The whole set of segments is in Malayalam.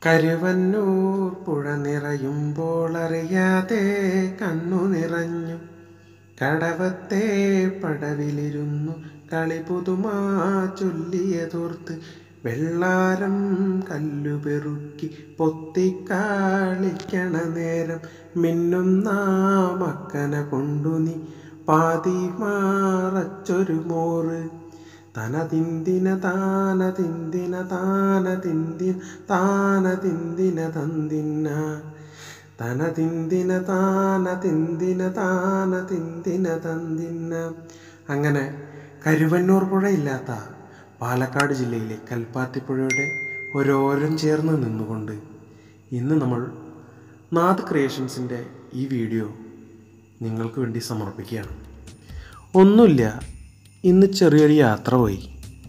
കരുവന്നൂർ പുഴ നിറയുമ്പോൾ അറിയാതെ കണ്ണു നിറഞ്ഞു കടവത്തെ പടവിലിരുന്നു കളിപുതുമാ ചൊല്ലിയതോർത്ത് വെള്ളാരം കല്ലുപെറുക്കി പൊത്തിക്കാളിക്കണ നേരം മിന്നുന്ന മക്കന കൊണ്ടു നീ പാതി മാറച്ചൊരു മോറ് തനതിന്തിന താന തിന്തിന താന തിന്തിന താന തിന്തിന തന്തിന്ന തന തിന്തിന താന തിന്തിന താന തിന്തിന തന്തിന്ന അങ്ങനെ കരുവന്നൂർ പുഴയില്ലാത്ത പാലക്കാട് ജില്ലയിലെ കൽപ്പാത്തിപ്പുഴയുടെ ഓരോരം ചേർന്ന് നിന്നുകൊണ്ട് ഇന്ന് നമ്മൾ നാദ് ക്രിയേഷൻസിൻ്റെ ഈ വീഡിയോ നിങ്ങൾക്ക് വേണ്ടി സമർപ്പിക്കുകയാണ് ഒന്നുമില്ല ഇന്ന് ചെറിയൊരു യാത്ര പോയി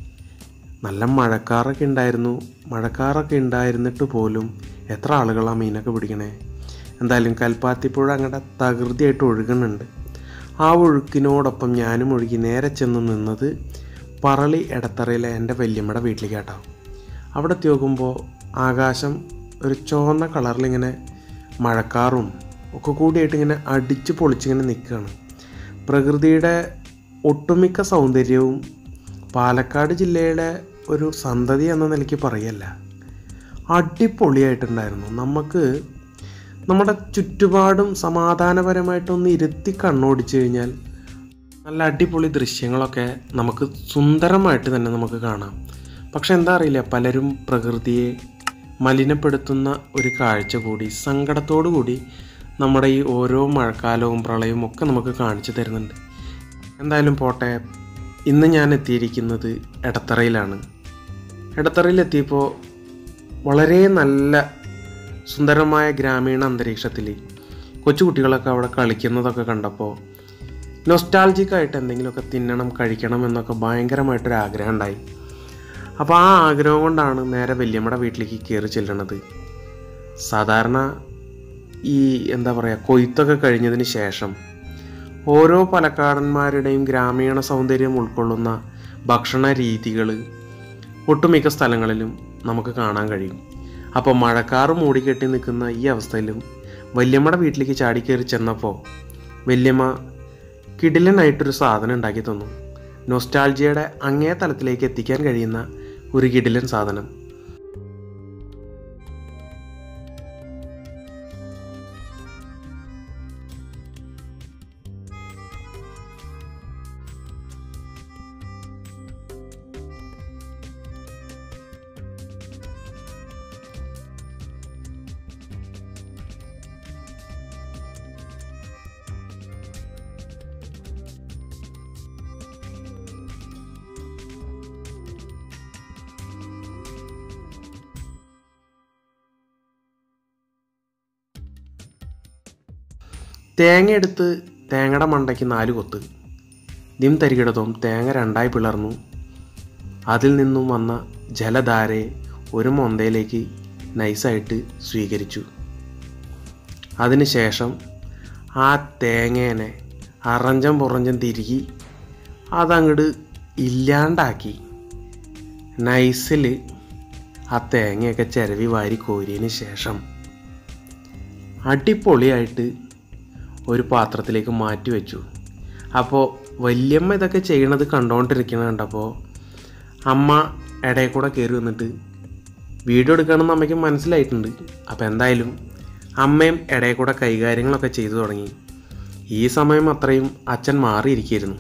നല്ല മഴക്കാറൊക്കെ ഉണ്ടായിരുന്നു മഴക്കാറൊക്കെ ഉണ്ടായിരുന്നിട്ട് പോലും എത്ര ആളുകളാണ് മീനൊക്കെ പിടിക്കണേ എന്തായാലും കൽപ്പാത്തിപ്പുഴ അങ്ങടെ തകൃതിയായിട്ട് ഒഴുകുന്നുണ്ട് ആ ഒഴുക്കിനോടൊപ്പം ഞാനും ഒഴുകി നേരെ ചെന്ന് നിന്നത് പറളി എടത്തറയിലെ എൻ്റെ വല്യമ്മയുടെ വീട്ടിലേക്കാട്ടോ അവിടെ എത്തി നോക്കുമ്പോൾ ആകാശം ഒരു ചുവന്ന കളറിലിങ്ങനെ മഴക്കാറും ഒക്കെ കൂടിയായിട്ട് ഇങ്ങനെ അടിച്ച് പൊളിച്ചിങ്ങനെ നിൽക്കുകയാണ് പ്രകൃതിയുടെ ഒട്ടുമിക്ക സൗന്ദര്യവും പാലക്കാട് ജില്ലയുടെ ഒരു സന്തതി എന്ന നിലയ്ക്ക് പറയല്ല അടിപൊളിയായിട്ടുണ്ടായിരുന്നു നമുക്ക് നമ്മുടെ ചുറ്റുപാടും സമാധാനപരമായിട്ടൊന്ന് ഇരുത്തി കണ്ണോടിച്ചു കഴിഞ്ഞാൽ നല്ല അടിപൊളി ദൃശ്യങ്ങളൊക്കെ നമുക്ക് സുന്ദരമായിട്ട് തന്നെ നമുക്ക് കാണാം പക്ഷെ എന്താ അറിയില്ല പലരും പ്രകൃതിയെ മലിനപ്പെടുത്തുന്ന ഒരു കാഴ്ച കൂടി സങ്കടത്തോടു കൂടി നമ്മുടെ ഈ ഓരോ മഴക്കാലവും പ്രളയവും ഒക്കെ നമുക്ക് കാണിച്ചു തരുന്നുണ്ട് എന്തായാലും പോട്ടെ ഇന്ന് ഞാൻ എത്തിയിരിക്കുന്നത് എടത്തറയിലാണ് എടത്തറയിലെത്തിയപ്പോൾ വളരെ നല്ല സുന്ദരമായ ഗ്രാമീണ അന്തരീക്ഷത്തിൽ കൊച്ചുകുട്ടികളൊക്കെ അവിടെ കളിക്കുന്നതൊക്കെ കണ്ടപ്പോൾ നൊസ്റ്റാൾജിക്കായിട്ട് എന്തെങ്കിലുമൊക്കെ തിന്നണം കഴിക്കണം എന്നൊക്കെ ഭയങ്കരമായിട്ടൊരു ആഗ്രഹം ഉണ്ടായി അപ്പോൾ ആ ആഗ്രഹം കൊണ്ടാണ് നേരെ വല്യമ്മയുടെ വീട്ടിലേക്ക് കയറി ചെല്ലണത് സാധാരണ ഈ എന്താ പറയുക കൊയ്ത്തൊക്കെ കഴിഞ്ഞതിന് ശേഷം ഓരോ പലക്കാടന്മാരുടെയും ഗ്രാമീണ സൗന്ദര്യം ഉൾക്കൊള്ളുന്ന ഭക്ഷണ രീതികൾ ഒട്ടുമിക്ക സ്ഥലങ്ങളിലും നമുക്ക് കാണാൻ കഴിയും അപ്പോൾ മഴക്കാറ് മൂടിക്കെട്ടി നിൽക്കുന്ന ഈ അവസ്ഥയിലും വല്യമ്മയുടെ വീട്ടിലേക്ക് ചാടിക്കയറി ചെന്നപ്പോൾ വല്യമ്മ കിടിലനായിട്ടൊരു സാധനം ഉണ്ടാക്കി തന്നു നൊസ്റ്റാൾജിയയുടെ അങ്ങേ തലത്തിലേക്ക് എത്തിക്കാൻ കഴിയുന്ന ഒരു കിടിലൻ സാധനം തേങ്ങ എടുത്ത് തേങ്ങയുടെ മണ്ടയ്ക്ക് നാല് കൊത്ത് ദിം തരികിടതും തേങ്ങ രണ്ടായി പിളർന്നു അതിൽ നിന്നും വന്ന ജലധാരയെ ഒരു മൊന്തയിലേക്ക് നൈസായിട്ട് സ്വീകരിച്ചു അതിനുശേഷം ആ തേങ്ങേനെ അറഞ്ചം പുറഞ്ചം തിരുകി അതങ്ങോട്ട് ഇല്ലാണ്ടാക്കി നൈസിൽ ആ തേങ്ങയൊക്കെ ചിരവി വാരി കോരിയതിന് ശേഷം അടിപൊളിയായിട്ട് ഒരു പാത്രത്തിലേക്ക് മാറ്റി വെച്ചു അപ്പോൾ വല്യമ്മ ഇതൊക്കെ ചെയ്യണത് കണ്ടുകൊണ്ടിരിക്കണ കണ്ടപ്പോൾ അമ്മ ഇടയിൽ കൂടെ കയറി വന്നിട്ട് വീഡിയോ എടുക്കണമെന്ന് അമ്മയ്ക്ക് മനസ്സിലായിട്ടുണ്ട് അപ്പോൾ എന്തായാലും അമ്മയും ഇടയിൽ കൂടെ കൈകാര്യങ്ങളൊക്കെ ചെയ്തു തുടങ്ങി ഈ സമയം അത്രയും അച്ഛൻ മാറിയിരിക്കുകയായിരുന്നു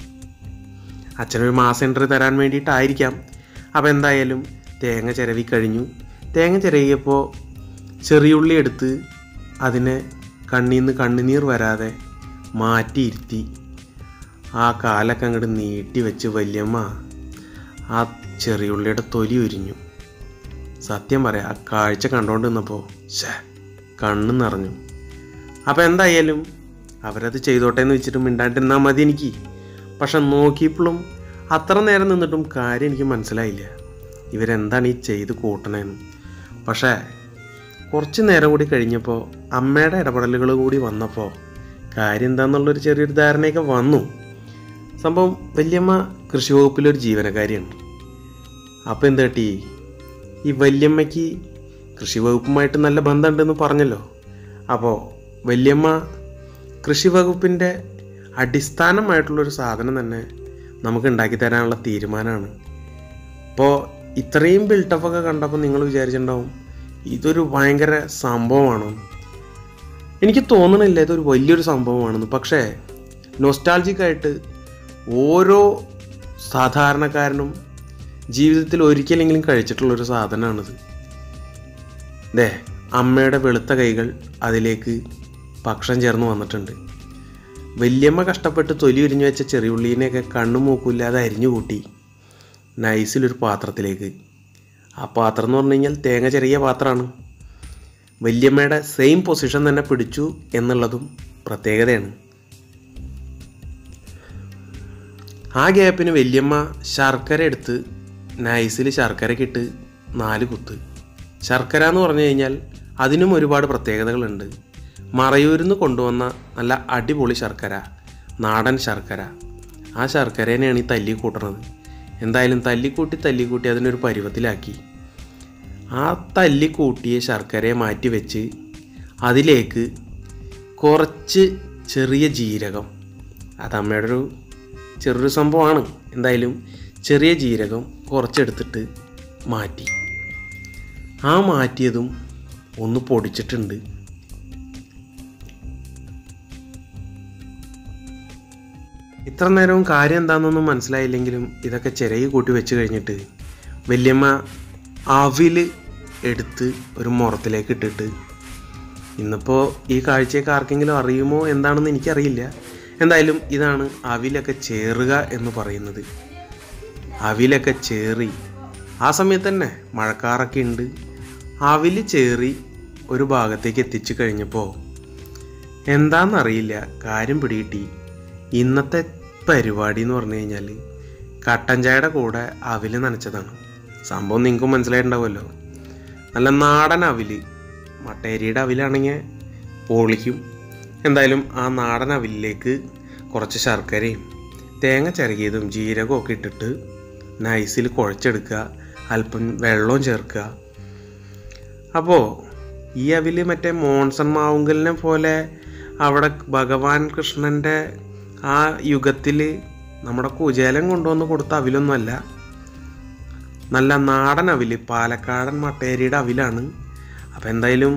അച്ഛനൊരു മാസം എൻട്രി തരാൻ വേണ്ടിയിട്ടായിരിക്കാം അപ്പോൾ എന്തായാലും തേങ്ങ ചിരവി കഴിഞ്ഞു തേങ്ങ ചിരവിയപ്പോൾ ചെറിയുള്ളി എടുത്ത് അതിനെ കണ്ണിൽ നിന്ന് കണ്ണുനീർ വരാതെ മാറ്റിയിരുത്തി ആ കാലൊക്കെ അങ്ങോട്ട് നീട്ടി വെച്ച് വല്യമ്മ ആ ചെറിയുള്ളിയുടെ തൊലി ഉരിഞ്ഞു സത്യം പറയാം ആ കാഴ്ച കണ്ടുകൊണ്ട് നിന്നപ്പോൾ ഷേ കണ്ണ് നിറഞ്ഞു അപ്പോൾ എന്തായാലും അവരത് ചെയ്തോട്ടെ എന്ന് വെച്ചിട്ട് മിണ്ടാണ്ടിരുന്നാൽ മതി എനിക്ക് പക്ഷെ നോക്കിയപ്പോഴും അത്ര നേരം നിന്നിട്ടും കാര്യം എനിക്ക് മനസ്സിലായില്ല ഇവരെന്താണ് ഈ ചെയ്ത് കൂട്ടണേന്ന് പക്ഷേ കുറച്ച് നേരം കൂടി കഴിഞ്ഞപ്പോൾ അമ്മയുടെ ഇടപെടലുകൾ കൂടി വന്നപ്പോൾ കാര്യം എന്താണെന്നുള്ളൊരു ചെറിയൊരു ധാരണയൊക്കെ വന്നു സംഭവം വല്യമ്മ കൃഷി വകുപ്പിലൊരു ജീവനക്കാരിയാണ് അപ്പോൾ എന്താ പറ്റി ഈ വല്യമ്മയ്ക്ക് കൃഷി വകുപ്പുമായിട്ട് നല്ല ബന്ധമുണ്ടെന്ന് പറഞ്ഞല്ലോ അപ്പോൾ വല്യമ്മ കൃഷി വകുപ്പിൻ്റെ അടിസ്ഥാനമായിട്ടുള്ളൊരു സാധനം തന്നെ നമുക്ക് ഉണ്ടാക്കി തരാനുള്ള തീരുമാനമാണ് അപ്പോൾ ഇത്രയും ബിൽട്ടപ്പൊക്കെ കണ്ടപ്പോൾ നിങ്ങൾ വിചാരിച്ചിട്ടുണ്ടാവും ഇതൊരു ഭയങ്കര സംഭവമാണോ എനിക്ക് തോന്നണില്ല ഇതൊരു വലിയൊരു സംഭവമാണെന്ന് പക്ഷേ നൊസ്റ്റാൾജിക്കായിട്ട് ഓരോ സാധാരണക്കാരനും ജീവിതത്തിൽ ഒരിക്കലെങ്കിലും കഴിച്ചിട്ടുള്ളൊരു സാധനമാണിത് ദേ അമ്മയുടെ വെളുത്ത കൈകൾ അതിലേക്ക് ഭക്ഷണം ചേർന്ന് വന്നിട്ടുണ്ട് വല്യമ്മ കഷ്ടപ്പെട്ട് തൊലി ഉരിഞ്ഞു വെച്ച ചെറിയുള്ളീനെയൊക്കെ കണ്ണും മൂക്കില്ലാതെ അരിഞ്ഞു കൂട്ടി നൈസിലൊരു പാത്രത്തിലേക്ക് ആ പാത്രം എന്ന് പറഞ്ഞു കഴിഞ്ഞാൽ തേങ്ങ ചെറിയ പാത്രമാണ് വല്യമ്മയുടെ സെയിം പൊസിഷൻ തന്നെ പിടിച്ചു എന്നുള്ളതും പ്രത്യേകതയാണ് ആ ഗ്യാപ്പിന് വല്യമ്മ ശർക്കര എടുത്ത് നൈസിൽ ശർക്കരക്കിട്ട് നാല് കുത്ത് ശർക്കര എന്ന് പറഞ്ഞു കഴിഞ്ഞാൽ അതിനും ഒരുപാട് പ്രത്യേകതകളുണ്ട് മറയൂരിൽ നിന്ന് കൊണ്ടുവന്ന നല്ല അടിപൊളി ശർക്കര നാടൻ ശർക്കര ആ ശർക്കരേനെയാണ് ഈ തല്ലി കൂട്ടണത് എന്തായാലും തല്ലിക്കൂട്ടി തല്ലിക്കൂട്ടി അതിനൊരു പരുവത്തിലാക്കി ആ തല്ലിക്കൂട്ടിയ ശർക്കരയെ മാറ്റി വെച്ച് അതിലേക്ക് കുറച്ച് ചെറിയ ജീരകം അത് അമ്മയുടെ ഒരു ചെറിയൊരു സംഭവമാണ് എന്തായാലും ചെറിയ ജീരകം കുറച്ചെടുത്തിട്ട് മാറ്റി ആ മാറ്റിയതും ഒന്ന് പൊടിച്ചിട്ടുണ്ട് ഇത്ര നേരവും കാര്യം എന്താണെന്നൊന്നും മനസ്സിലായില്ലെങ്കിലും ഇതൊക്കെ ചിരകി കൂട്ടി വെച്ച് കഴിഞ്ഞിട്ട് വല്യമ്മ അവിൽ എടുത്ത് ഒരു മുറത്തിലേക്ക് ഇട്ടിട്ട് ഇന്നിപ്പോൾ ഈ കാഴ്ചയൊക്കെ ആർക്കെങ്കിലും അറിയുമോ എന്താണെന്ന് എനിക്കറിയില്ല എന്തായാലും ഇതാണ് അവിലൊക്കെ ചേറുക എന്ന് പറയുന്നത് അവിലൊക്കെ ചേറി ആ സമയത്ത് തന്നെ മഴക്കാറൊക്കെ ഉണ്ട് അവിൽ ചേറി ഒരു ഭാഗത്തേക്ക് എത്തിച്ചു കഴിഞ്ഞപ്പോൾ എന്താണെന്നറിയില്ല കാര്യം പിടികിട്ടി ഇന്നത്തെ പരിപാടി എന്ന് പറഞ്ഞു കഴിഞ്ഞാൽ കട്ടൻ ചായയുടെ കൂടെ അവിൽ നനച്ചതാണ് സംഭവം നിങ്ങൾക്കും മനസ്സിലായിട്ടുണ്ടാവുമല്ലോ നല്ല നാടൻ അവിൽ മട്ടേരിയുടെ അവിലാണെങ്കിൽ പൊളിക്കും എന്തായാലും ആ നാടൻ അവിലിലേക്ക് കുറച്ച് ശർക്കരയും തേങ്ങ ചിരകിയതും ജീരകവും ഒക്കെ ഇട്ടിട്ട് നൈസിൽ കുഴച്ചെടുക്കുക അല്പം വെള്ളവും ചേർക്കുക അപ്പോൾ ഈ അവിൽ മറ്റേ മോൺസൺ മാവുങ്കലിനെ പോലെ അവിടെ ഭഗവാൻ കൃഷ്ണൻ്റെ ആ യുഗത്തിൽ നമ്മുടെ കുചേലൻ കൊണ്ടുവന്ന് കൊടുത്ത അവിലൊന്നുമല്ല നല്ല നാടൻ അവിൽ പാലക്കാടൻ മട്ടേരിയുടെ അവിലാണ് അപ്പോൾ എന്തായാലും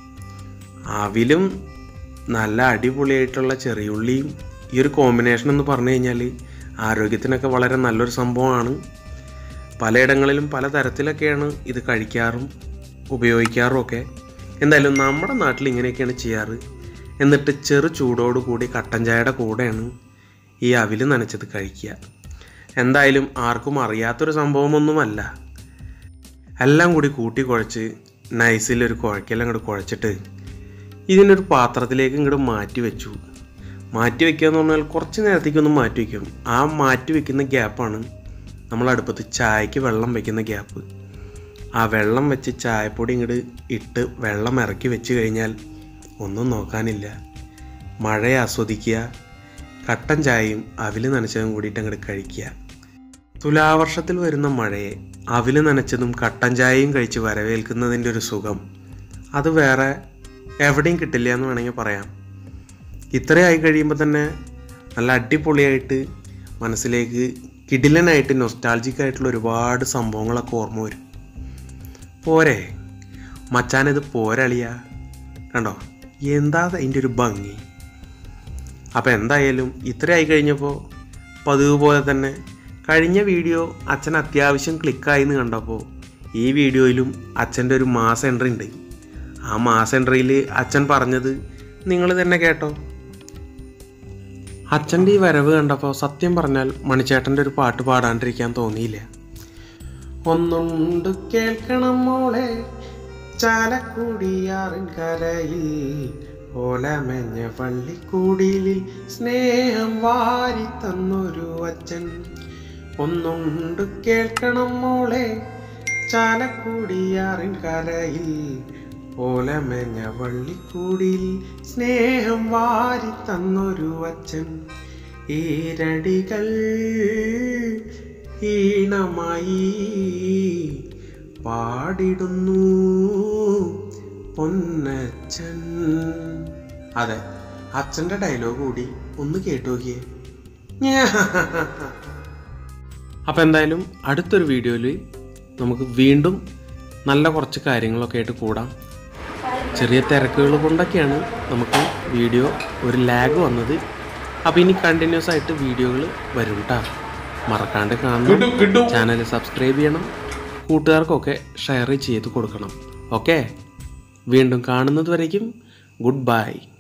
അവിലും നല്ല അടിപൊളിയായിട്ടുള്ള ചെറിയുള്ളിയും ഈ ഒരു കോമ്പിനേഷൻ എന്ന് പറഞ്ഞു കഴിഞ്ഞാൽ ആരോഗ്യത്തിനൊക്കെ വളരെ നല്ലൊരു സംഭവമാണ് പലയിടങ്ങളിലും പല തരത്തിലൊക്കെയാണ് ഇത് കഴിക്കാറും ഉപയോഗിക്കാറും ഒക്കെ എന്തായാലും നമ്മുടെ നാട്ടിൽ ഇങ്ങനെയൊക്കെയാണ് ചെയ്യാറ് എന്നിട്ട് ചെറു ചൂടോട് കൂടി കട്ടൻ ചായയുടെ കൂടെയാണ് ഈ അവിൽ നനച്ചത് കഴിക്കുക എന്തായാലും ആർക്കും അറിയാത്തൊരു സംഭവമൊന്നുമല്ല എല്ലാം കൂടി കൂട്ടി കുഴച്ച് നൈസിൽ ഒരു കുഴക്കെല്ലാം ഇങ്ങോട്ട് കുഴച്ചിട്ട് ഇതിനൊരു പാത്രത്തിലേക്ക് ഇങ്ങോട്ട് മാറ്റി വെച്ചു മാറ്റി വെക്കുക എന്ന് പറഞ്ഞാൽ കുറച്ച് നേരത്തേക്കൊന്ന് മാറ്റി വയ്ക്കും ആ മാറ്റി വെക്കുന്ന ഗ്യാപ്പാണ് നമ്മൾ അടുപ്പത്ത് ചായക്ക് വെള്ളം വെക്കുന്ന ഗ്യാപ്പ് ആ വെള്ളം വെച്ച് ചായപ്പൊടി ഇങ്ങോട്ട് ഇട്ട് വെള്ളം ഇറക്കി വെച്ച് കഴിഞ്ഞാൽ ഒന്നും നോക്കാനില്ല മഴയെ ആസ്വദിക്കുക കട്ടൻ ചായയും അവിൽ നനച്ചതും കൂടിയിട്ട് അങ്ങോട്ട് കഴിക്കുക തുലാവർഷത്തിൽ വരുന്ന മഴയെ അവിൽ നനച്ചതും കട്ടൻ ചായയും കഴിച്ച് വരവേൽക്കുന്നതിൻ്റെ ഒരു സുഖം അത് വേറെ എവിടെയും കിട്ടില്ല എന്ന് വേണമെങ്കിൽ പറയാം ഇത്രയായി കഴിയുമ്പോൾ തന്നെ നല്ല അടിപൊളിയായിട്ട് മനസ്സിലേക്ക് കിടിലനായിട്ട് നൊസ്റ്റാൾജിക് ആയിട്ടുള്ള ഒരുപാട് സംഭവങ്ങളൊക്കെ ഓർമ്മ വരും പോരെ മച്ചാനിത് പോരളിയ കണ്ടോ എന്താ അതിൻ്റെ ഒരു ഭംഗി അപ്പോൾ എന്തായാലും ഇത്രയായി കഴിഞ്ഞപ്പോൾ പതിവ് പോലെ തന്നെ കഴിഞ്ഞ വീഡിയോ അച്ഛൻ അത്യാവശ്യം ക്ലിക്കായി എന്ന് കണ്ടപ്പോൾ ഈ വീഡിയോയിലും അച്ഛൻ്റെ ഒരു മാസ് എൻട്രി ഉണ്ട് ആ മാസ് എൻട്രിയിൽ അച്ഛൻ പറഞ്ഞത് നിങ്ങൾ തന്നെ കേട്ടോ അച്ഛൻ്റെ ഈ വരവ് കണ്ടപ്പോൾ സത്യം പറഞ്ഞാൽ മണിച്ചേട്ടൻ്റെ ഒരു പാട്ട് പാടാണ്ടിരിക്കാൻ തോന്നിയില്ല ഒന്നുണ്ട് കേൾക്കണം മോളെ ചാലക്കുടിയാറിൻ കരയിൽ ഓലമെഞ്ഞ പള്ളിക്കൂടിയിൽ സ്നേഹം വാരി തന്നൊരു അച്ഛൻ ഒന്നുണ്ട് കേൾക്കണം മോളെ ചാലക്കുടിയാറിൻ കരയിൽ ഓലമെഞ്ഞ വള്ളിക്കൂടിയിൽ സ്നേഹം വാരി തന്നൊരു അച്ഛൻ ഈരടികൾ ഈണമായി പാടിടുന്നു പൊന്നച്ഛൻ അതെ അച്ഛൻ്റെ ഡയലോഗ് കൂടി ഒന്ന് കേട്ടു നോക്കിയേ അപ്പം എന്തായാലും അടുത്തൊരു വീഡിയോയിൽ നമുക്ക് വീണ്ടും നല്ല കുറച്ച് കാര്യങ്ങളൊക്കെ ആയിട്ട് കൂടാം ചെറിയ തിരക്കുകൾ കൊണ്ടൊക്കെയാണ് നമുക്ക് വീഡിയോ ഒരു ലാഗ് വന്നത് അപ്പോൾ ഇനി കണ്ടിന്യൂസ് ആയിട്ട് വീഡിയോകൾ വരും കേട്ടോ മറക്കാണ്ട് കാണണം ചാനൽ സബ്സ്ക്രൈബ് ചെയ്യണം കൂട്ടുകാർക്കൊക്കെ ഷെയർ ചെയ്ത് കൊടുക്കണം ഓക്കെ വീണ്ടും കാണുന്നത് വരയ്ക്കും ഗുഡ് ബൈ